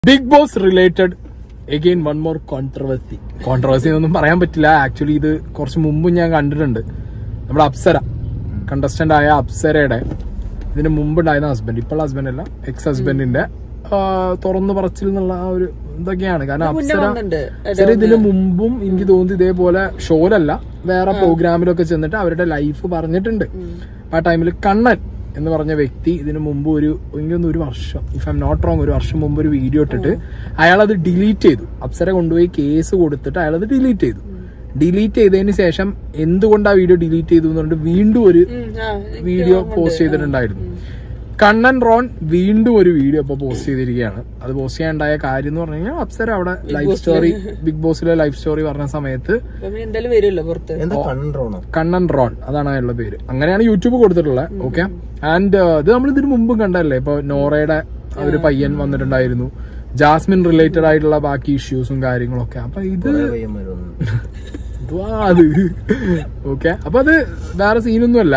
Big Boss related again one more controversy controversy എന്നൊന്നും പറയാൻ പറ്റില്ല ആക്ച്വലി ഇത് കുറച്ച് മുമ്പ് ഞാൻ കണ്ടിട്ടുണ്ട് നമ്മുടെ അപ്സര കണ്ടസ്റ്റന്റ് ആയ അപ്സരയുടെ ഇതിന് മുമ്പ് ഉണ്ടായിരുന്ന ഹസ്ബൻഡ് ഇപ്പോൾ ഹസ്ബൻഡ് അല്ല എക്സ് ഹസ്ബൻഡിന്റെ തുറന്നു പറച്ചിൽ എന്നുള്ള ആ ഒരു ഇതൊക്കെയാണ് കാരണം മുന്നേ അപ്സര വന്നിട്ടുണ്ട്. അപ്സര ഇതിന് മുമ്പും എനിക്ക് തോന്നുന്നു ഇതേപോലെ ഷോയിലല്ല വേറെ പ്രോഗ്രാമിലൊക്കെ ചെന്നിട്ട് അവരുടെ ലൈഫ് പറഞ്ഞിട്ടുണ്ട് ആ ടൈമിൽ കണ്ണൻ എന്ന് പറഞ്ഞ വ്യക്തി ഇതിനു മുമ്പ് ഒരു എനിക്കൊന്ന് ഒരു വർഷം ഇഫ് ഐം നോട്ട് റോങ് ഒരു വർഷം മുമ്പ് ഒരു വീഡിയോ ഇട്ടിട്ട് അയാൾ അത് ഡിലീറ്റ് ചെയ്തു അപ്സര കൊണ്ടുപോയി കേസ് കൊടുത്തിട്ട് അയാൾ അത് ഡിലീറ്റ് ചെയ്തു ഡിലീറ്റ് ചെയ്തതിന് ശേഷം എന്തുകൊണ്ട് ആ വീഡിയോ ഡിലീറ്റ് ചെയ്തു എന്ന് പറഞ്ഞിട്ട് വീണ്ടും ഒരു ഉം, ആ, എനിക്ക് വീഡിയോ ഓർമ്മയുണ്ട്. പോസ്റ്റ് ചെയ്തിട്ടുണ്ടായിരുന്നു കണ്ണൻ റോൺ വീണ്ടും ഒരു വീഡിയോ ഇപ്പൊ പോസ്റ്റ് ചെയ്തിരിക്കുകയാണ് അത് പോസ്റ്റ് ചെയ്യാനുണ്ടായ കാര്യം എന്ന് പറഞ്ഞു കഴിഞ്ഞാൽ അപ്സര അവിടെ ലൈഫ് സ്റ്റോറി ബിഗ് ബോസിലെ ലൈഫ് സ്റ്റോറി പറഞ്ഞ സമയത്ത് അപ്പൊ എന്തായാലും വരുമല്ലോ പുറത്ത് എന്താ കൺട്രോണോ കണ്ണൻ റോൺ അതാണ് അയാളുടെ പേര് അങ്ങനെയാണ് യൂട്യൂബ് കൊടുത്തിട്ടുള്ളത് ഓക്കെ ആൻഡ് ഇത് നമ്മൾ ഇതിന് മുമ്പും കണ്ടല്ലേ ഇപ്പൊ നോറയുടെ ഒരു പയ്യൻ വന്നിട്ടുണ്ടായിരുന്നു ജാസ്മിൻ റിലേറ്റഡ് ആയിട്ടുള്ള ബാക്കി ഇഷ്യൂസും കാര്യങ്ങളൊക്കെ അപ്പൊ ഇത് പയ്യന്മാര് വന്നു എന്തുവാ അത് ഓക്കെ അപ്പൊ അത് വേറെ സീനൊന്നുമല്ല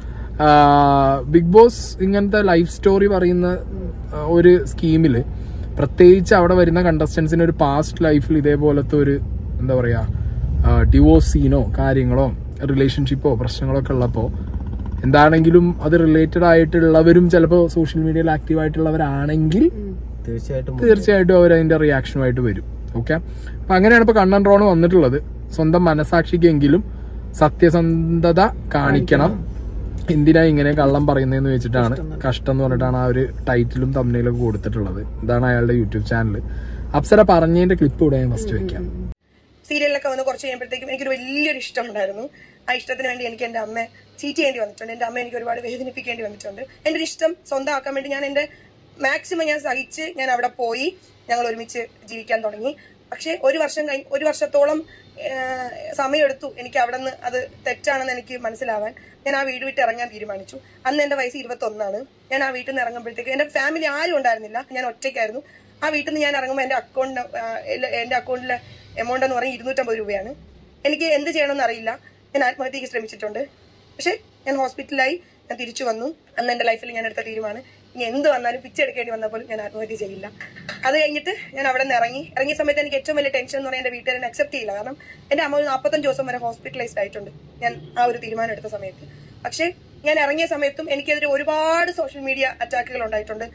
ബിഗ് ബോസ് ഇങ്ങനത്തെ ലൈഫ് സ്റ്റോറി പറയുന്ന ആ, ഒരു സ്കീമില് പ്രത്യേകിച്ച് അവിടെ വരുന്ന കണ്ടസ്റ്റൻസിന് ഒരു പാസ്റ്റ് ലൈഫിൽ ഇതേപോലത്തെ ഒരു എന്താ പറയാ ഡിവോഴ്സ് സീനോ കാര്യങ്ങളോ റിലേഷൻഷിപ്പോ പ്രശ്നങ്ങളോ ഒക്കെ ഉള്ളപ്പോ എന്താണെങ്കിലും അത് റിലേറ്റഡ് ആയിട്ടുള്ളവരും ചിലപ്പോൾ സോഷ്യൽ മീഡിയയിൽ ആക്റ്റീവ് ആയിട്ടുള്ളവരാണെങ്കിൽ തീർച്ചയായിട്ടും തീർച്ചയായിട്ടും അവർ അതിന്റെ റിയാക്ഷനുമായിട്ട് വരും ഓക്കെ അപ്പൊ അങ്ങനെയാണ് ഇപ്പൊ കണ്ണൻ റോൺ വന്നിട്ടുള്ളത് സ്വന്തം മനസാക്ഷിക്കെങ്കിലും സത്യസന്ധത കാണിക്കണം എന്തിനാ ഇങ്ങനെ കള്ളം പറയുന്നതെന്ന് വെച്ചിട്ടാണ് കഷ്ടം എന്ന് പറഞ്ഞിട്ടാണ് ആ ഒരു ടൈറ്റിലും തമ്മിലൊക്കെ കൊടുത്തിട്ടുള്ളത് ഇതാണ് അയാളുടെ യൂട്യൂബ് ചാനൽ അപ്സര പറഞ്ഞതിന്റെ ക്ലിപ്പ് ഇവിടെ ഞാൻ ഫസ്റ്റ് വെക്കാം സീരിയലിലൊക്കെ വന്ന് കുറച്ച് കഴിയുമ്പോഴത്തേക്കും എനിക്കൊരു വലിയൊരു ഇഷ്ടം ഉണ്ടായിരുന്നു ആ ഇഷ്ടത്തിന് വേണ്ടി എനിക്ക് എന്റെ അമ്മ ചീറ്റ് ചെയ്യേണ്ടി വന്നിട്ടുണ്ട് എന്റെ അമ്മ എനിക്ക് ഒരുപാട് വേദനിപ്പിക്കേണ്ടി വന്നിട്ടുണ്ട് എന്റെ ഒരു ഇഷ്ടം സ്വന്തമാക്കാൻ വേണ്ടി ഞാൻ എന്റെ മാക്സിമം ഞാൻ സഹിച്ച് ഞാൻ അവിടെ പോയി ഞങ്ങൾ ഒരുമിച്ച് ജീവിക്കാൻ തുടങ്ങി പക്ഷേ ഒരു വർഷം കഴിഞ്ഞ് ഒരു വർഷത്തോളം ഏഹ്, സമയമെടുത്തു എനിക്ക് അവിടെ നിന്ന് അത് തെറ്റാണെന്ന് എനിക്ക് മനസ്സിലാവാൻ ഞാൻ ആ വീട് വിട്ട് ഇറങ്ങാൻ തീരുമാനിച്ചു അന്ന് എന്റെ വയസ്സ് ഇരുപത്തി ഒന്നാണ് ഞാൻ ആ വീട്ടിൽ നിന്ന് ഇറങ്ങുമ്പോഴത്തേക്ക് എന്റെ ഫാമിലി ആരും ഉണ്ടായിരുന്നില്ല ഞാൻ ഒറ്റയ്ക്കായിരുന്നു ആ വീട്ടിൽ നിന്ന് ഞാൻ ഇറങ്ങുമ്പോൾ എന്റെ അക്കൗണ്ട് എന്റെ അക്കൗണ്ടിലെ എമൗണ്ട് എന്ന് പറഞ്ഞാൽ ഇരുന്നൂറ്റമ്പത് രൂപയാണ് എനിക്ക് എന്ത് ചെയ്യണമെന്ന് അറിയില്ല ഞാൻ ആത്മഹത്യക്ക് ശ്രമിച്ചിട്ടുണ്ട് പക്ഷേ ഞാൻ ഹോസ്പിറ്റലിലായി ഞാൻ തിരിച്ചു വന്നു അന്ന് എന്റെ ലൈഫിൽ ഞാൻ എടുത്ത തീരുമാനം ഇനി എന്ത് വന്നാലും പിച്ചെടുക്കേണ്ടി വന്നാൽ പോലും ഞാൻ ആത്മഹത്യ ചെയ്യില്ല അത് കഴിഞ്ഞിട്ട് ഞാൻ അവിടെ നിന്ന് ഇറങ്ങി ഇറങ്ങിയ സമയത്ത് എനിക്ക് ഏറ്റവും വലിയ ടെൻഷൻ എന്ന് പറഞ്ഞാൽ എന്റെ വീട്ടുകാരനെ അക്സെപ്റ്റ് ചെയ്യില്ല കാരണം എന്റെ അമ്മ ഒരു നാൽപ്പത്തഞ്ച് ദിവസം വരെ ഹോസ്പിറ്റലൈസ്ഡ് ആയിട്ടുണ്ട് ഞാൻ ആ ഒരു തീരുമാനം എടുത്ത സമയത്ത് പക്ഷേ ഞാൻ ഇറങ്ങിയ സമയത്തും എനിക്കെതിരെ ഒരുപാട് സോഷ്യൽ മീഡിയ അറ്റാക്കുകൾ ഉണ്ടായിട്ടുണ്ട്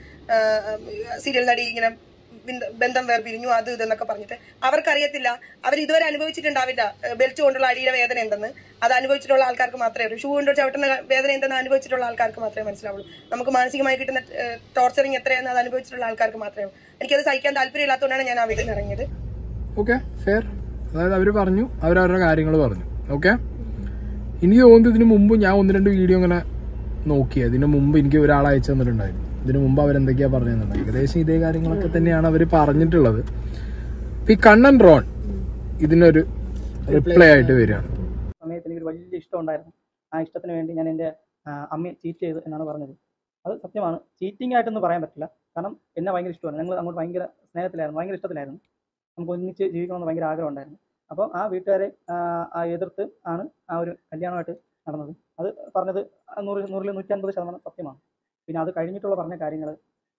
സീരിയൽ നടി ഇങ്ങനെ ബിന്ദ- ബന്ധം വേർപിരിഞ്ഞു അത് ഇതെന്നൊക്കെ പറഞ്ഞിട്ട് അവർക്കറിയത്തില്ല അവർ ഇതുവരെ അനുഭവിച്ചിട്ടുണ്ടാവില്ല ബെൽറ്റ് കൊണ്ടുള്ള അടിയുടെ വേദന എന്തെന്ന് അത് അനുഭവിച്ചിട്ടുള്ള ആൾക്കാർക്ക് മാത്രമേ അറിയൂ ഷൂ കൊണ്ട് ചവിട്ടുന്ന വേദന എന്തെന്ന് അനുഭവിച്ചിട്ടുള്ള ആൾക്കാർക്ക് മാത്രമേ മനസ്സിലാവുള്ളൂ നമുക്ക് മാനസികമായി കിട്ടുന്ന ടോർച്ചറിങ് എത്രയെന്ന് അത് അനുഭവിച്ചിട്ടുള്ള ആൾക്കാർക്ക് മാത്രമേ ഉള്ളൂ എനിക്കത് സഹിക്കാൻ താല്പര്യമില്ലാത്തതുകൊണ്ടാണ് ഞാൻ ആ വീട്ടിൽ നിന്ന് ഇറങ്ങിയത് ഓക്കെ ഫെയർ അതായത് അവര് പറഞ്ഞു അവരവരുടെ കാര്യങ്ങൾ പറഞ്ഞു ഓക്കെ എനിക്ക് തോന്നുന്നു ഇതിനു മുമ്പ് ഞാൻ ഒന്ന് രണ്ട് വീഡിയോ ഇങ്ങനെ നോക്കി അതിന് മുമ്പ് എനിക്ക് ഒരാൾ അയച്ചു തന്നിട്ടുണ്ടായിരുന്നു ഇതിനു മുമ്പ് അവരെന്തൊക്കെയാ പറഞ്ഞിരുന്നത് ഏകദേശം ഇതേ കാര്യങ്ങളൊക്കെ തന്നെയാണ് അവർ പറഞ്ഞിട്ടുള്ളത് ഇപ്പൊ ഈ കണ്ണൻ റോൺ ഇതിനൊരു റിപ്ലൈ ആയിട്ട് വരികയാണ് സമയത്ത് എനിക്കൊരു വലിയ ഇഷ്ടം ഉണ്ടായിരുന്നു ആ ഇഷ്ടത്തിന് വേണ്ടി ഞാൻ എൻ്റെ ആ, അമ്മയെ ചീറ്റ് ചെയ്തു എന്നാണ് പറഞ്ഞത് അത് സത്യമാണ് ചീറ്റിംഗ് ആയിട്ടൊന്നും പറയാൻ പറ്റില്ല കാരണം എന്നെ ഭയങ്കര ഇഷ്ടമാണ് ഞങ്ങൾ അങ്ങോട്ട് ഭയങ്കര സ്നേഹത്തിലായിരുന്നു ഭയങ്കര ഇഷ്ടത്തിലായിരുന്നു നമുക്ക് ഒന്നിച്ച് ജീവിക്കണമെന്ന് ഭയങ്കര ആഗ്രഹം ഉണ്ടായിരുന്നു അപ്പോൾ ആ വീട്ടുകാരെ ആ, ആ എതിർത്ത് ആണ് ആ ഒരു കല്യാണമായിട്ട് നടന്നത് അത് പറഞ്ഞത് ആ നൂറ് നൂറിൽ നൂറ്റൻപത് ശതമാനം സത്യമാണ് പിന്നെ അത് കഴിഞ്ഞിട്ടുള്ള പറഞ്ഞ കാര്യങ്ങൾ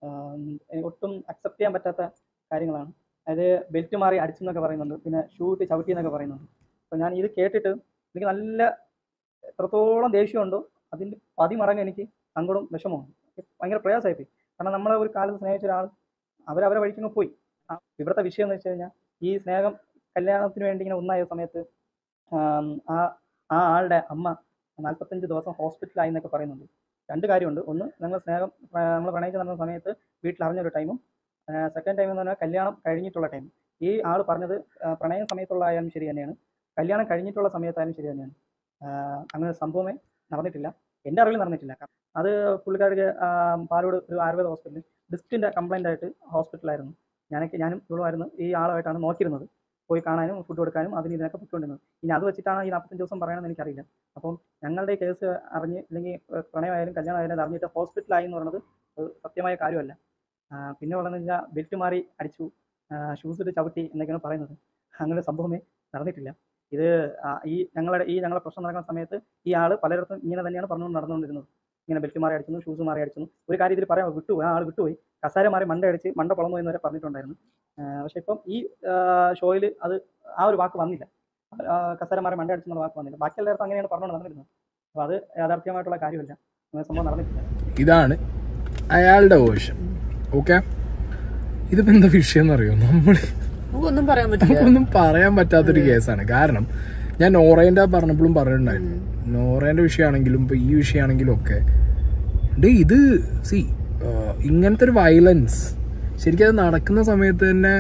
ഒട്ടും അക്സെപ്റ്റ് ചെയ്യാൻ പറ്റാത്ത കാര്യങ്ങളാണ് അതായത് ബെൽറ്റ് മാറി അടിച്ചെന്നൊക്കെ പറയുന്നുണ്ട് പിന്നെ ഷൂ ഇട്ട് ചവിട്ടി എന്നൊക്കെ പറയുന്നുണ്ട് അപ്പോൾ ഞാൻ ഇത് കേട്ടിട്ട് എനിക്ക് നല്ല എത്രത്തോളം ദേഷ്യമുണ്ടോ അതിൻ്റെ പതിമടങ്ങ് എനിക്ക് സങ്കടവും വിഷമവും ഭയങ്കര പ്രയാസമായിപ്പോയി കാരണം നമ്മളെ ഒരു കാലത്ത് സ്നേഹിച്ച ഒരാൾ അവരവരെ വഴിക്കങ്ങ് പോയി ആ ഇവിടുത്തെ വിഷയം എന്ന് വെച്ച് കഴിഞ്ഞാൽ ഈ സ്നേഹം കല്യാണത്തിന് വേണ്ടി ഇങ്ങനെ ഒന്നായ സമയത്ത് ആം, ആ ആ ആളുടെ അമ്മ നാൽപ്പത്തഞ്ച് ദിവസം ഹോസ്പിറ്റലായി എന്നൊക്കെ പറയുന്നുണ്ട് രണ്ട് കാര്യമുണ്ട് ഒന്ന് ഞങ്ങൾ സ്നേഹം നമ്മൾ പ്രണയിച്ച് നടന്ന സമയത്ത് വീട്ടിൽ അറിഞ്ഞൊരു ടൈമും സെക്കൻഡ് ടൈം എന്ന് പറഞ്ഞാൽ കല്യാണം കഴിഞ്ഞിട്ടുള്ള ടൈം ഈ ആൾ പറഞ്ഞത് ആ, പ്രണയ സമയത്തുള്ള ആയാലും ശരി തന്നെയാണ് കല്യാണം കഴിഞ്ഞിട്ടുള്ള സമയത്തായാലും ശരി തന്നെയാണ് ആഹ് അങ്ങനെ ഒരു സംഭവമേ നടന്നിട്ടില്ല എൻ്റെ അറിവിൽ നടന്നിട്ടില്ല അത് പുള്ളിക്കാർക്ക് ആഹ് പാലോട് ഒരു ആയുർവേദ ഹോസ്പിറ്റലിൽ ഡിസ്കിൻ്റെ കംപ്ലൈൻ്റ് ആയിട്ട് ഹോസ്പിറ്റലായിരുന്നു ഞാനൊക്കെ ഞാനും ഇവളുമായിരുന്നു ഈ ആളുമായിട്ടാണ് നോക്കിയിരുന്നത് പോയി കാണാനും ഫുഡ് കൊടുക്കാനും അതിന് ഇതിനൊക്കെ പൊയ്ക്കൊണ്ടിരുന്നത് ഇനി അത് വെച്ചിട്ടാണ് ഈ നാൽപ്പത്തഞ്ച് ദിവസം പറയണമെന്ന് എനിക്കറിയില്ല അപ്പം ഞങ്ങളുടെ ഈ കേസ് അറിഞ്ഞ് അല്ലെങ്കിൽ ഏഹ് പ്രണയമായാലും കല്യാണമായാലും അത് അറിഞ്ഞിട്ട് ഹോസ്പിറ്റലായി എന്ന് പറയുന്നത് ഒരു സത്യമായ കാര്യമല്ല ആഹ് പിന്നെ ഉള്ളതെന്ന് വെച്ചാൽ ബെൽറ്റ് മാറി അടിച്ചു ഷൂസ് ഇട്ട് ചവിട്ടി എന്നൊക്കെയാണ് പറയുന്നത് അങ്ങനെ ഒരു സംഭവമേ നടന്നിട്ടില്ല ഇത് ആ, ഈ ഞങ്ങളുടെ ഈ ഞങ്ങളുടെ പ്രശ്നം നടക്കുന്ന സമയത്ത് ഈ ആൾ പലയിടത്തും ഇങ്ങനെ തന്നെയാണ് പറഞ്ഞുകൊണ്ട് നടന്നുകൊണ്ടിരുന്നത് ഇങ്ങനെ ബെൽറ്റ് മാറി അടിച്ചു ഷൂസ് മാറി അടിച്ചു ഒരു കാര്യം ഇതിൽ പറയാം വിട്ടുപോയി ആ ആൾ വിട്ടുപോയി കസാര മാറി മണ്ട അടിച്ച് മണ്ട പൊളന്നു എന്ന് വരെ പറഞ്ഞിട്ടുണ്ടായിരുന്നു ആ, പക്ഷേ ഇപ്പം ഈ ഷോയിൽ അത് ആ ഒരു വാക്ക് വന്നില്ല ആ, കസാര മാറി മണ്ട അടിച്ചെന്നുള്ള വാക്ക് വന്നില്ല ബാക്കി എല്ലാവർക്കും അങ്ങനെയാണ് പറഞ്ഞുകൊണ്ട് നടന്നിരുന്നത് അപ്പോൾ അത് യാഥാർത്ഥ്യമായിട്ടുള്ള കാര്യമില്ല അങ്ങനെ സംഭവം നടന്നിട്ടില്ല ഇതാണ് അയാളുടെ വേർഷൻ ഓക്കെ ഇതിപ്പോ എന്താ വിഷയം എന്നറിയോ നമ്മള് നമുക്കൊന്നും പറയാൻ പറ്റില്ല നമുക്കൊന്നും പറയാൻ പറ്റാത്തൊരു കേസാണ് കാരണം ഞാൻ നോറേന്റെ പറഞ്ഞപ്പോഴും പറഞ്ഞിട്ടുണ്ടായിരുന്നു നോറേന്റെ വിഷയമാണെങ്കിലും ഇപ്പൊ ഈ വിഷയമാണെങ്കിലും ഒക്കെ ഡേ ഇത് സി ഇങ്ങനത്തെ ഒരു വയലൻസ് ശരിക്കും അത് നടക്കുന്ന സമയത്ത് തന്നെ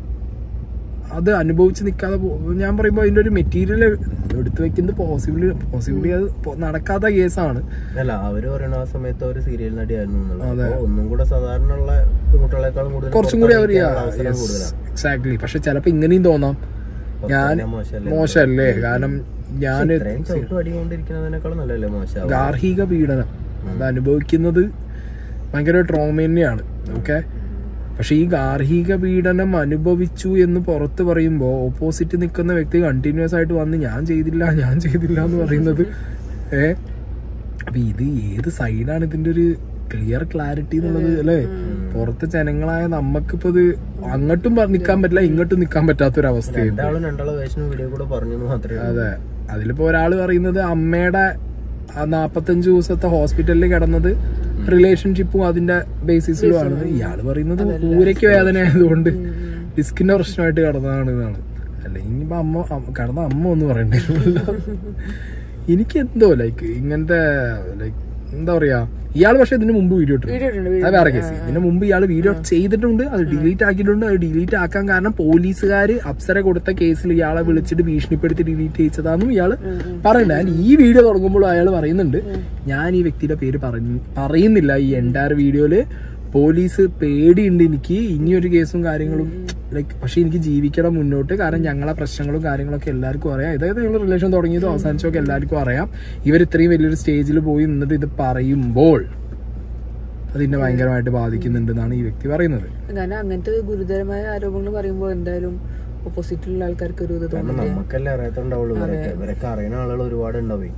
അത് അനുഭവിച്ച് നിൽക്കാതെ പോ- ഞാൻ പറയുമ്പോൾ അതിന്റെ ഒരു മെറ്റീരിയൽ എടുത്തു വെക്കുന്നത് പോസിബിളി പോസിബിളി അത് പൊ- നടക്കാത്ത കേസാണ് അല്ല അവര് പറയണ ആ സമയത്ത് ഒരു സീരിയൽ നടിയായിരുന്നു എന്നുള്ളത് അപ്പൊ ഒന്നും കൂടെ സാധാരണ ഉള്ള പെൺകുട്ടികളെക്കാളും കൂടുതൽ കുറച്ചും കൂടി അവർ പുറത്തിറങ്ങിക്കാനുള്ള അവസരം കൂടുതലാണ് എക്സാക്ട്ലി പക്ഷെ ചിലപ്പോ ഇങ്ങനെയും തോന്നാം ഞാൻ ഞാൻ മോശമല്ലേ മോശമല്ലേ കാരണം ഞാൻ ഇത്രയും ചവിട്ട് അടികൊണ്ടിരിക്കുന്നതിനേക്കാളും നല്ലല്ലേ മോശം ഗാർഹിക പീഡനം അത് അനുഭവിക്കുന്നത് ഭയങ്കര ട്രോമ തന്നെയാണ് ഓക്കെ പക്ഷെ ഈ ഗാർഹിക പീഡനം അനുഭവിച്ചു എന്ന് പുറത്ത് പറയുമ്പോൾ ഓപ്പോസിറ്റ് നിൽക്കുന്ന വ്യക്തി കണ്ടിന്യൂസ് ആയിട്ട് വന്ന് ഞാൻ ചെയ്തില്ല ഞാൻ ചെയ്തില്ല എന്ന് പറയുന്നത് ഏ അപ്പൊ ഇത് ഏത് സൈഡാണ് ഇതിന്റെ ഒരു ക്ലിയർ ക്ലാരിറ്റി എന്നുള്ളത് അല്ലേ പുറത്തെ ജനങ്ങളായ നമുക്കിപ്പോ ഇത് അങ്ങോട്ടും പ- നിക്കാൻ പറ്റില്ല ഇങ്ങോട്ടും നിക്കാൻ പറ്റാത്തൊരവസ്ഥയാണ് രണ്ടാളും രണ്ടാളെ വേഷനും വീഡിയോ കൂടെ പറഞ്ഞു എന്ന് മാത്രമേ ഉള്ളൂ. അതെ അതിലിപ്പോ ഒരാള് പറയുന്നത് അമ്മയുടെ ആ നാപ്പത്തഞ്ച് ദിവസത്തെ ഹോസ്പിറ്റലിൽ കിടന്നത് റിലേഷൻഷിപ്പും അതിന്റെ ബേസിസിലുമാണ് ഇയാള് പറയുന്നത് ഊരയ്ക്ക് വേദന ആയതുകൊണ്ട് ഡിസ്കിന്റെ പ്രശ്നമായിട്ട് കിടന്നതാണ് എന്നാണ് അല്ല ഇനിയിപ്പോ അമ്മ അമ്മ- കിടന്ന അമ്മ ഒന്ന് പറയണ്ടേ എനിക്ക് എന്തോ ലൈക്ക് ഇങ്ങനത്തെ ലൈക്ക് എന്താ പറയാ ഇയാള് പക്ഷെ ഇതിന് മുമ്പ് വീഡിയോ ഇട്ടു വീഡിയോ ഇട്ടുണ്ട് അത് വേറെ കേസ് ഇതിന് മുമ്പ് ഇയാൾ വീഡിയോ ചെയ്തിട്ടുണ്ട് അത് ഡിലീറ്റ് ആക്കിയിട്ടുണ്ട് അത് ഡിലീറ്റ് ആക്കാൻ കാരണം പോലീസുകാർ അപ്സര കൊടുത്ത കേസിൽ ഇയാളെ വിളിച്ചിട്ട് ഭീഷണിപ്പെടുത്തി ഡിലീറ്റ് ചെയ്തതാണെന്നും ഇയാള് പറയുന്നുണ്ട് ഞാൻ ഈ വീഡിയോ തുടങ്ങുമ്പോൾ അയാൾ പറയുന്നുണ്ട് ഞാൻ ഈ വ്യക്തിയുടെ പേര് പറഞ്ഞു പറയുന്നില്ല ഈ എൻറ്റയർ വീഡിയോയില് പോലീസ് പേടിയുണ്ട് എനിക്ക് ഇനിയൊരു കേസും കാര്യങ്ങളും ലൈക്ക് പക്ഷെ എനിക്ക് ജീവിക്കണം മുന്നോട്ട് കാരണം ഞങ്ങളെ പ്രശ്നങ്ങളും കാര്യങ്ങളൊക്കെ എല്ലാവർക്കും അറിയാം ഇതായത് ഞങ്ങൾ റിലേഷൻ തുടങ്ങിയതും അവസാനിച്ചൊക്കെ എല്ലാവർക്കും അറിയാം ഇവർ ഇത്രയും വലിയൊരു സ്റ്റേജിൽ പോയി നിന്നിട്ട് ഇത് പറയുമ്പോൾ അതിനെ ഭയങ്കരമായിട്ട് ബാധിക്കുന്നുണ്ടെന്നാണ് ഈ വ്യക്തി പറയുന്നത് കാരണം അങ്ങനത്തെ ഗുരുതരമായ ആരോപണങ്ങൾ പറയുമ്പോൾ എന്തായാലും ഓപ്പോസിറ്റിലുള്ള ആൾക്കാർക്ക് ഒരു ഇത് കാരണം തോന്നില്ലേ നമുക്കല്ലേ അറിയാത്തുണ്ടാവുള്ളൂ ഇവരൊക്കെ ഇവരൊക്കെ അറിയുന്ന ആളുകൾ ഒരുപാട് ഉണ്ടാവേ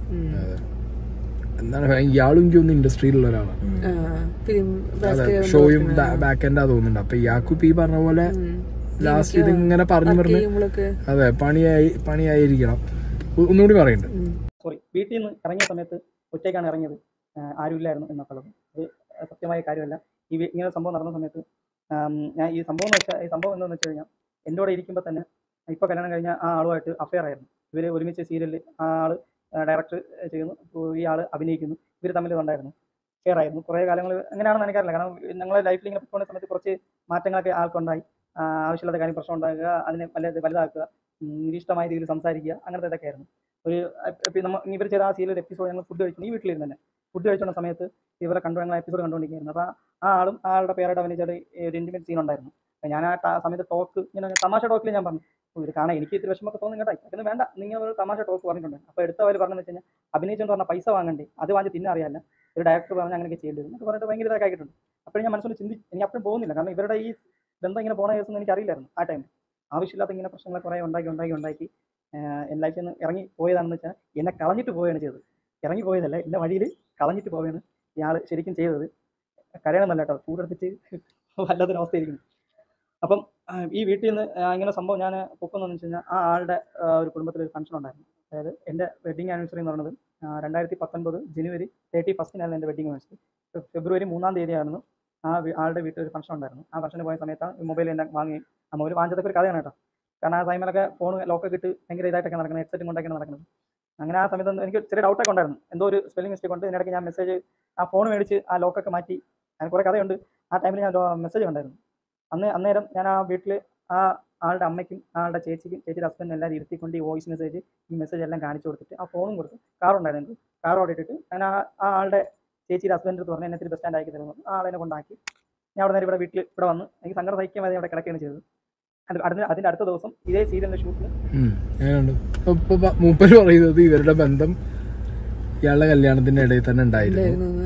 എന്താണ് ഇയാളും എനിക്കൊന്ന് ഇൻഡസ്ട്രിയിലുള്ള ഒരാളാണ് ഫിലിം അതെ ഷോയും ബാക്ക് എൻഡാ തോന്നുന്നുണ്ട് അപ്പൊ ഇയാൾക്കും ഇപ്പൊ ഈ പറഞ്ഞ പോലെ ലാസ്റ്റ് ഇത് ഇങ്ങനെ പറഞ്ഞു പറഞ്ഞ് ചെയ്യുമ്പോഴൊക്കെ അതെ പണിയായി പണിയായിരിക്കണം ഒ- ഒന്നുകൂടി പറയുന്നുണ്ട് സോറി വീട്ടിൽ നിന്ന് ഇറങ്ങിയ സമയത്ത് ഒറ്റയ്ക്കാണ് ഇറങ്ങിയത് ആഹ് ആരുമില്ലായിരുന്നു എന്നൊക്കെ ഉള്ളത് അത് സത്യമായ കാര്യമല്ല ഈ വി- ഇങ്ങനെ ഒരു സംഭവം നടന്ന സമയത്ത് ആം, ഞാൻ ഈ സംഭവം എന്ന് വെച്ചാൽ ഈ സംഭവം എന്താണെന്ന് വെച്ച് കഴിഞ്ഞാൽ എൻ്റെ കൂടെ ഇരിക്കുമ്പോൾ തന്നെ ഇപ്പോൾ കല്യാണം കഴിഞ്ഞ ആ ആളുമായിട്ട് അഫെയർ ആയിരുന്നു ഇവർ ഒരുമിച്ച് സീരിയലിൽ ആ ആൾ ഡയറക്ടർ ചെയ്യുന്നു ഇപ്പോൾ ഈ ആൾ അഭിനയിക്കുന്നു ഇവർ തമ്മിൽ ഉണ്ടായിരുന്നു അഫെയർ ആയിരുന്നു കുറേ കാലങ്ങൾ എങ്ങനെയാണെന്ന് എനിക്കറിയില്ല കാരണം ഞങ്ങളെ ലൈഫിൽ ഇങ്ങനെ പോകുന്ന സമയത്ത് കുറച്ച് മാറ്റങ്ങളൊക്കെ ആൾക്കുണ്ടായി ആ, ആവശ്യമില്ലാത്ത കാര്യം പ്രശ്നം ഉണ്ടാക്കുക അതിനെ വലുത് വലുതാക്കുക ഉം, നിരീഷ്ടമായ രീതിയിൽ സംസാരിക്കുക അങ്ങനത്തെ ഇതൊക്കെ ആയിരുന്നു ഒരു ഇപ്പം നമ്മൾ ഇവർ ചെയ്ത ആ സീരിയൽ എപ്പിസോഡ് ഞങ്ങൾ ഫുഡ് കഴിച്ചു ഈ വീട്ടിലിരുന്ന് തന്നെ ഫുഡ് കഴിച്ചുകൊണ്ട സമയത്ത് ഇവരെ കണ്ടു ഞങ്ങൾ എപ്പിസോഡ് കണ്ടുകൊണ്ടിരിക്കുകയായിരുന്നു അപ്പോൾ ആ ആളും ആ ആളുടെ പേരായിട്ട് അഭിനയിച്ച ഒരു ഇൻറ്റിമേറ്റ് സീൻ ഉണ്ടായിരുന്നു അപ്പോൾ ഞാൻ ആ ട- സമയത്ത് ടോക്ക് ഇങ്ങനെ തമാശ ടോക്കിൽ ഞാൻ പറഞ്ഞു "ഓ, ഇത് കാണാൻ എനിക്ക് ഇത്തിരി വിഷമമൊക്കെ തോന്നി കേട്ടോ അതൊന്നും വേണ്ട നിങ്ങൾ ഒരു തമാശ ടോക്ക് പറഞ്ഞിട്ടുണ്ട് അപ്പോൾ എടുത്ത അവർ പറഞ്ഞെന്ന് വെച്ച് കഴിഞ്ഞാൽ അഭിനയിച്ചുകൊണ്ട് പറഞ്ഞാൽ പൈസ വാങ്ങണ്ടേ അത് വാങ്ങി തിന്നെ അറിയാല്ല ഒരു ഡയറക്ടർ പറഞ്ഞാൽ അങ്ങനെയൊക്കെ ചെയ്യേണ്ടി വരും എന്നൊക്കെ പറഞ്ഞിട്ട് ഭയങ്കര ഇതൊക്കെ ആക്കിയിട്ടുണ്ട് അപ്പോൾ ഞാൻ മനസ്സിൽ ചിന്തി എനിക്ക് അപ്പോഴും പോകുന്നില്ല കാരണം ഇവരുടെ ഈ ബന്ധം ഇങ്ങനെ പോണ കേസൊന്നും എനിക്ക് അറിയില്ലായിരുന്നു ആ ടൈമിൽ ആവശ്യമില്ലാത്ത ഇങ്ങനെ പ്രശ്നങ്ങൾ കുറേ ഉണ്ടാക്കി ഉണ്ടാക്കി ഉണ്ടാക്കി ആഹ് എൻ്റെ ലൈഫിൽ നിന്ന് ഇറങ്ങി പോയതാണെന്ന് വെച്ചാൽ എന്നെ കളഞ്ഞിട്ട് പോവുകയാണ് ചെയ്തത് ഇറങ്ങി പോയതല്ല എൻ്റെ വഴിയിൽ കളഞ്ഞിട്ട് പോവുകയാണ് ഇയാൾ ശരിക്കും ചെയ്തത് കരയണമെന്നല്ല കേട്ടോ ചൂടെടുത്തിട്ട് വല്ലാത്തൊരവസ്ഥയായിരിക്കുന്നു അപ്പം ആഹ് ഈ വീട്ടിൽ നിന്ന് ആഹ് ഇങ്ങനെ സംഭവം ഞാൻ പൊക്കുന്നതെന്ന് വെച്ച് കഴിഞ്ഞാൽ ആ ആളുടെ ആഹ് ഒരു കുടുംബത്തിൽ ഒരു ഫംഗ്ഷൻ ഉണ്ടായിരുന്നു അതായത് എൻ്റെ വെഡിങ് ആനിവേഴ്സറി എന്ന് പറയുന്നത് ആഹ് രണ്ടായിരത്തി പത്തൊൻപത് ജനുവരി തേർട്ടി ഫസ്റ്റിനായിരുന്നു എൻ്റെ വെഡിങ് ആനിവേഴ്സറി ഫെബ്രുവരി മൂന്നാം തീയതിയായിരുന്നു ആ വീ- ആളുടെ വീട്ടിൽ ഒരു ഫംഗ്ഷൻ ഉണ്ടായിരുന്നു ആ ഫംഗ്ഷന് പോയ സമയത്താണ് മൊബൈൽ എന്നെ വാങ്ങി ആ മൊബൈൽ വാങ്ങിച്ചതൊക്കെ ഒരു കഥയാണ് കേട്ടോ കാരണം ആ ടൈമിലൊക്കെ ഫോൺ ലോക്കൊക്കെ ഇട്ട് ഭയങ്കര ഇതായിട്ടൊക്കെ നടക്കുന്നത് ഹെഡ്സെറ്റും കൊണ്ടൊക്കെയാണ് നടക്കുന്നത് അങ്ങനെ ആ സമയത്ത് ഒന്ന് എനിക്ക് ചെറിയ ഡൗട്ടൊക്കെ ഉണ്ടായിരുന്നു എന്തോ ഒരു സ്പെല്ലിംഗ് മിസ്റ്റേക്ക് കൊണ്ട് ഇതിനിടയ്ക്ക് ഞാൻ മെസ്സേജ് ആ ഫോൺ മേടിച്ച് ആ ലോക്കൊക്കെ മാറ്റി അങ്ങനെ കുറേ കഥയുണ്ട് ആ ടൈമിൽ ഞാൻ മെസ്സേജ് കണ്ടായിരുന്നു അന്ന് അന്നേരം ഞാൻ ആ വീട്ടിൽ ആ ആളുടെ അമ്മയ്ക്കും ആളുടെ ചേച്ചിക്കും ചേച്ചിയുടെ ഹസ്ബൻഡിനും എല്ലാം ഇരുത്തിക്കൊണ്ട് ഈ വോയിസ് മെസ്സേജ് ഈ മെസ്സേജ് എല്ലാം കാണിച്ചു കൊടുത്തിട്ട് ആ ഫോണും കൊടുത്ത് കാറുണ്ടായിരുന്നു എനിക്ക് കാർ ഓടിയിട്ടിട്ട് ഞാൻ ആ ആ ആളുടെ ചേച്ചിയുടെ ഹസ്ബൻഡ് അടുത്ത് പറഞ്ഞു എന്നെ ഇത്തിരി ബസ് സ്റ്റാൻഡ് ആക്കി തരുന്നു ആ ആളെന്നെ കൊണ്ടാക്കി ഞാൻ അവിടെ നേരെ ഇവിടെ വീട്ടിൽ ഇവിടെ വന്ന് എനിക്ക് സങ്കടം സഹിക്കാൻ വരെ അവിടെ കിടക്കുകയാണ് ചെയ്തത് അത് അടുത്ത അതിൻ്റെ അടുത്ത ദിവസം ഇതേ സീരിയലിൻ്റെ ഷൂട്ടിന് ഉം, അങ്ങനെയുണ്ട്. ഇപ്പൊ- ഇപ്പൊ പ- മൂപ്പര് പറയുന്നത് ഇവരുടെ ബന്ധം ഇയാളുടെ കല്യാണത്തിന്റെ ഇടയിൽ തന്നെ ഉണ്ടായിരുന്നു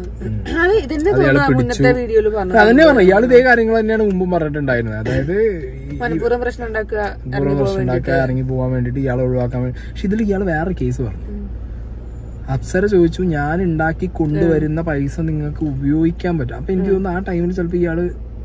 അത് ഇതിന്റെ അത് ഇയാള് തോന്നുന്നു പിടിച്ചു. മുന്നത്തെ വീഡിയോയിൽ പറഞ്ഞു അതന്നെ പറഞ്ഞു ഇയാൾ ഇതേ കാര്യങ്ങൾ തന്നെയാണ് മുമ്പും പറഞ്ഞിട്ടുണ്ടായിരുന്നത് അതായത് ഈ മനഃപൂർവ്വം പ്രശ്നം ഉണ്ടാക്കുക പൂർവ്വ പ്രശ്നം ഉണ്ടാക്കാൻ ഇറങ്ങി പോകാൻ വേണ്ടിട്ട് ഇയാളെ ഒഴിവാക്കാൻ വേണ്ടി പക്ഷെ ഇതിൽ ഇയാൾ വേറെ കേസ് പറഞ്ഞു അപ്സര ചോദിച്ചു ഞാൻ ഉണ്ടാക്കി കൊണ്ടുവരുന്ന പൈസ നിങ്ങൾക്ക് ഉപയോഗിക്കാൻ പറ്റും അപ്പൊ എനിക്ക് തോന്നുന്നു ആ ടൈമിൽ ചിലപ്പോ ഇയാള്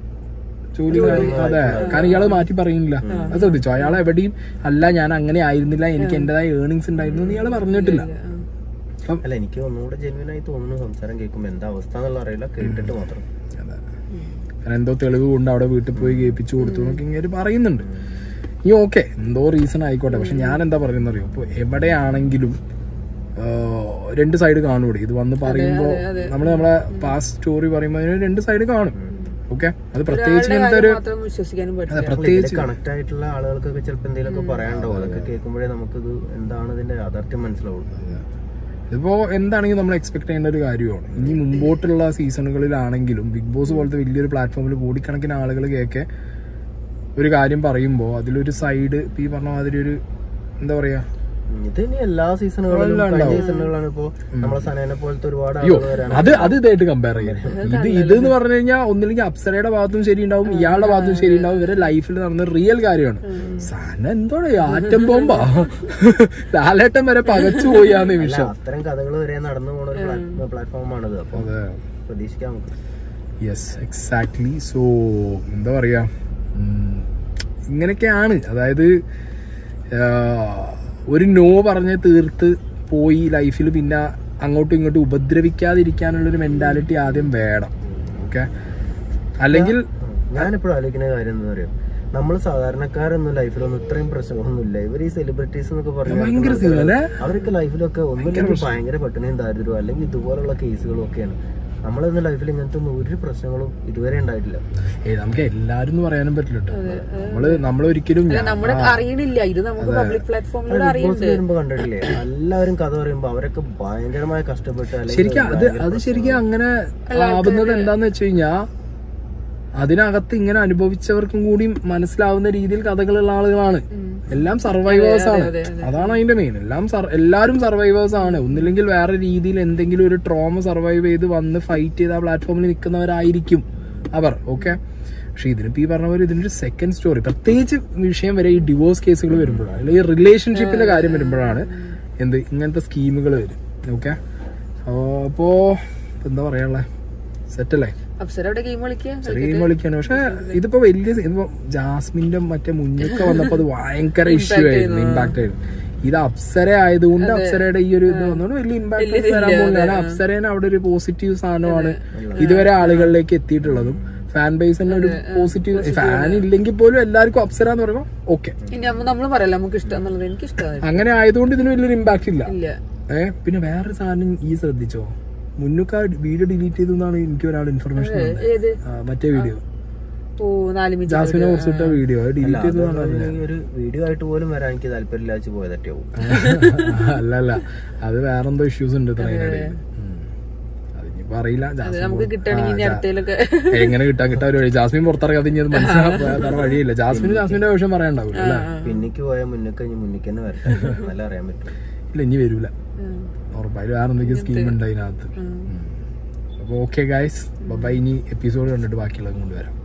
ജോലി കാര്യം- അതെ കാരണം ഇയാള് മാറ്റി പറയുന്നില്ല അത് ശ്രദ്ധിച്ചോ അയാൾ എവിടെയും അല്ല ഞാൻ അങ്ങനെ ആയിരുന്നില്ല എനിക്ക് എന്റേതായ ഏർണിങ്സ് ഉണ്ടായിരുന്നു എന്ന് ഇയാള് പറഞ്ഞിട്ടില്ല അല്ല എനിക്ക് ഒന്നുകൂടെ ജെന്യൂൻ ആയി തോന്നുന്നു സംസാരം കേൾക്കുമ്പോ എന്താ അവസ്ഥ എന്നുള്ള അറിയില്ല കേട്ടിട്ട് മാത്രം അതെ. കാരണം എന്തോ തെളിവ് കൊണ്ട് അവിടെ വീട്ടിൽ പോയി കേൾപ്പിച്ചു കൊടുത്തു എന്നൊക്കെ ഇങ്ങനെ പറയുന്നുണ്ട് ഈ ഓക്കെ എന്തോ റീസൺ ആയിക്കോട്ടെ പക്ഷെ ഞാൻ എന്താ പറയുന്നത് അറിയോ ഇപ്പൊ എവിടെയാണെങ്കിലും ആ, രണ്ട് സൈഡ് കാണൂടെ ഇത് വന്ന് പറയുമ്പോ നമ്മള് നമ്മളെ പാസ്റ്റ് സ്റ്റോറി പറയുമ്പോ അതിന് രണ്ട് സൈഡ് കാണും ഓക്കെ അത് പ്രത്യേകിച്ച് ഇങ്ങനത്തെ ഒരു മാത്രം വിശ്വസിക്കാനും അതെ പറ്റില്ല പ്രത്യേകിച്ച് കണക്ട് ആയിട്ടുള്ള ആളുകൾക്കൊക്കെ ചിലപ്പോൾ എന്തെങ്കിലുമൊക്കെ പറയാനുണ്ടാവും അതൊക്കെ കേൾക്കുമ്പോഴേ നമുക്കിത് എന്താണ് ഇതിന്റെ യാഥാർത്ഥ്യം മനസ്സിലാവുള്ളൂ ഇതിപ്പോ എന്താണെങ്കിലും നമ്മൾ എക്സ്പെക്ട് ചെയ്യേണ്ട ഒരു കാര്യമാണ് ഇനി മുമ്പോട്ടുള്ള സീസണുകളിലാണെങ്കിലും ബിഗ് ബോസ് പോലത്തെ വലിയൊരു പ്ലാറ്റ്ഫോമിൽ കോടിക്കണക്കിന് ആളുകൾ കേക്കെ ഒരു കാര്യം പറയുമ്പോൾ അതിലൊരു സൈഡ് ഈ പറഞ്ഞ മാതിരി ഒരു എന്താ പറയാ ഉം, ഇത് ഇനി എല്ലാ സീസണുകളിലും എല്ലാം കഴിഞ്ഞ ഉണ്ടാവും. സീസണുകളിലാണ് ഇപ്പോ നമ്മളെ സനേനെ പോലത്തെ ഒരുപാട് അയ്യോ ആളുകൾ വരാൻ അത് അത് ഇതായിട്ട് കമ്പയർ ചെയ്യാം ഇത് ഇത് എന്ന് പറഞ്ഞു കഴിഞ്ഞാൽ ഒന്നില്ലെങ്കിൽ അപ്സരയുടെ ഭാഗത്തും ശരി ഉണ്ടാവും ഇയാളുടെ ഭാഗത്തും ശരി ഉണ്ടാവും ഇവരുടെ ലൈഫിൽ നടന്ന റിയൽ കാര്യമാണ് സാധനം എന്തോടെ ആറ്റം ബോംബാ ലാലേട്ടൻ വരെ പകച്ചു പോയി ആ അല്ല നിമിഷം അത്തരം കഥകൾ വരെ നടന്നു പോണ ഒരു പ്ലാറ്റ്ഫോമാണിത് അപ്പൊ അതെ പ്രതീക്ഷിക്കാം നമുക്ക് യെസ് എക്സാക്ട്ലി സോ എന്താ പറയാ ഉം, ഇങ്ങനെയൊക്കെയാണ് അതായത് ആ, ഒരു നോ പറഞ്ഞ് തീർത്ത് പോയി ലൈഫിൽ പിന്നെ അങ്ങോട്ടും ഇങ്ങോട്ടും ഉപദ്രവിക്കാതിരിക്കാനുള്ള ഒരു മെന്റാലിറ്റി ആദ്യം വേണം ഓക്കെ അല്ലെങ്കിൽ ഞാനിപ്പോഴും ആലോചിക്കുന്ന കാര്യം എന്താ പറയാ നമ്മൾ സാധാരണക്കാരൊന്നും ലൈഫിലൊന്നും ഇത്രയും പ്രശ്നങ്ങളൊന്നും ഇല്ല ഇവർ ഈ സെലിബ്രിറ്റീസ് എന്നൊക്കെ ഭയങ്കര പറഞ്ഞാൽ scene അല്ലേ? അവരൊക്കെ ലൈഫിലൊക്കെ ഒന്നുമില്ലെങ്കിൽ ഭയങ്കര പട്ടിണിയും ദാരിദ്ര്യവും അല്ലെങ്കിൽ ഇതുപോലുള്ള കേസുകളും ഒക്കെയാണ് നമ്മളൊന്നും ലൈഫിൽ ഇങ്ങനത്തെ ഒന്നും ഒരു പ്രശ്നങ്ങളും ഇതുവരെ ഉണ്ടായിട്ടില്ല ഏ നമുക്ക് എല്ലാരും എന്ന് പറയാനും പറ്റില്ല കേട്ടോ നമ്മള് നമ്മളൊരിക്കലും ഞാൻ- നമ്മുടെ അറിയണില്ല ഇത് നമുക്ക് പബ്ലിക് പ്ലാറ്റ്ഫോമിലൂടെ ബിഗ് ബോസിൽ അറിയുന്നുണ്ട് വരുമ്പോ കണ്ടിട്ടില്ലേ എല്ലാവരും കഥ പറയുമ്പോ അവരൊക്കെ ഭയങ്കരമായി കഷ്ടപ്പെട്ട് അല്ലെങ്കിൽ ശരിക്കും അത് അത് ശരിക്കും അങ്ങനെ ആവുന്നത് എന്താന്ന് വെച്ച് കഴിഞ്ഞാ അതിനകത്ത് ഇങ്ങനെ അനുഭവിച്ചവർക്കും കൂടി മനസ്സിലാവുന്ന രീതിയിൽ കഥകളുള്ള ആളുകളാണ് എല്ലാം സർവൈവേഴ്സ് ആണ് അതാണ് അതിന്റെ മെയിൻ എല്ലാം sur- എല്ലാരും സർവൈവേഴ്സ് ആണ് ഒന്നില്ലെങ്കിൽ വേറെ രീതിയിൽ എന്തെങ്കിലും ഒരു ട്രോമ സർവൈവ് ചെയ്ത് വന്ന് ഫൈറ്റ് ചെയ്ത് ആ പ്ലാറ്റ്ഫോമിൽ നിൽക്കുന്നവരായിരിക്കും അവർ ഓക്കെ പക്ഷെ ഇതിനിപ്പോ ഈ പറഞ്ഞ പോലെ ഇതിനൊരു സെക്കൻഡ് സ്റ്റോറി പ്രത്യേകിച്ച് വിഷയം വരെ ഈ ഡിവോഴ്സ് കേസുകൾ വരുമ്പോഴാണ് അല്ലെങ്കിൽ റിലേഷൻഷിപ്പിന്റെ കാര്യം വരുമ്പോഴാണ് എന്ത് ഇങ്ങനത്തെ സ്കീമുകൾ വരും ഓക്കെ അപ്പോ എന്താ പറയാനുള്ളത് സെറ്റല്ലേ അപ്സര അവിടെ ഗെയിം കളിക്കുക ചെറിയ കളിക്കാണ് പക്ഷെ ഇതിപ്പോ വലിയ ഇതിപ്പോ ജാസ്മിന്റെ മറ്റേ മുന്നൊക്കെ വന്നപ്പോ അത് ഭയങ്കര ഇഷ്യൂ ആയിരുന്നു ഇമ്പാക്ട് ആയിരുന്നു ഇത് അപ്സര ആയതുകൊണ്ട് അപ്സരയുടെ ഈ ഒരു ഇത് വന്നതുകൊണ്ട് വലിയ ഇമ്പാക്ട് വരാൻ പോകുന്നതാണ് അപ്സരേനെ അവിടെ ഒരു പോസിറ്റീവ് സാധനമാണ് ഇതുവരെ ആളുകളിലേക്ക് എത്തിയിട്ടുള്ളതും ഫാൻ ബേസ് തന്നെ ഒരു പോസിറ്റീവ് ഫാൻ ഇല്ലെങ്കിൽ പോലും എല്ലാവർക്കും അപ്സര എന്ന് പറയുമ്പോൾ ഓക്കെ ഇനി നമ്മൾ പറയല്ല നമുക്ക് ഇഷ്ടം എന്നുള്ളത് എനിക്ക് ഇഷ്ടമായി അങ്ങനെ ആയതുകൊണ്ട് ഇതിന് വലിയൊരു ഇമ്പാക്ട് ഇല്ല ഇല്ല ഏ പിന്നെ വേറൊരു സാധനം ഈ ശ്രദ്ധിച്ചോ മുന്നൊക്കെ വീഡിയോ ഡിലീറ്റ് ചെയ്തു എന്നാണ് എനിക്ക് ഒരാൾ ഇൻഫർമേഷൻ ഏത് മറ്റേ വീഡിയോ ഓ നാല് മിനിറ്റ് ജാസ്മിനെ കുറിച്ചിട്ട വീഡിയോ അത് ഡിലീറ്റ് ചെയ്തു എന്നാണ് ഈ ഒരു വീഡിയോ ആയിട്ട് പോലും വരാൻ എനിക്ക് താല്പര്യമില്ലാച്ച് പോയതറ്റാവും അല്ല അല്ല അത് വേറെന്തോ ഇഷ്യൂസ് ഉണ്ട് ഇത്ര അതിനിടയിൽ ഉം. അതിനിപ്പോ അറിയില്ല ജാസ്മിൻ നമുക്ക് കിട്ടണമെങ്കിൽ ഇനി അടുത്തേലൊക്കെ എങ്ങനെ കിട്ടാൻ കിട്ടാൻ ഒരു വഴി ജാസ്മിൻ പുറത്തിറക്കാതെ ഇനി അത് മനസ്സിലാക്കാൻ വേറെ വഴിയില്ല ജാസ്മിന് ജാസ്മിന്റെ വിഷയം പറയാണ്ടാവില്ല അല്ലേ പിന്നിക്ക് പോയാൽ മുന്നൊക്കെ ഇനി മുന്നിക്ക് തന്നെ വരട്ടെ നല്ല അറിയാൻ പറ്റും ഇല്ല ഇനി വരൂല ഉറപ്പായും വേറെ എന്തെങ്കിലും സ്കീം ഉണ്ട് അതിനകത്ത് അപ്പൊ ഓക്കെ ഗായ്സ് ബൈ ഇനി എപ്പിസോഡ് കണ്ടിട്ട് ബാക്കിയുള്ളത് കൊണ്ടുവരാം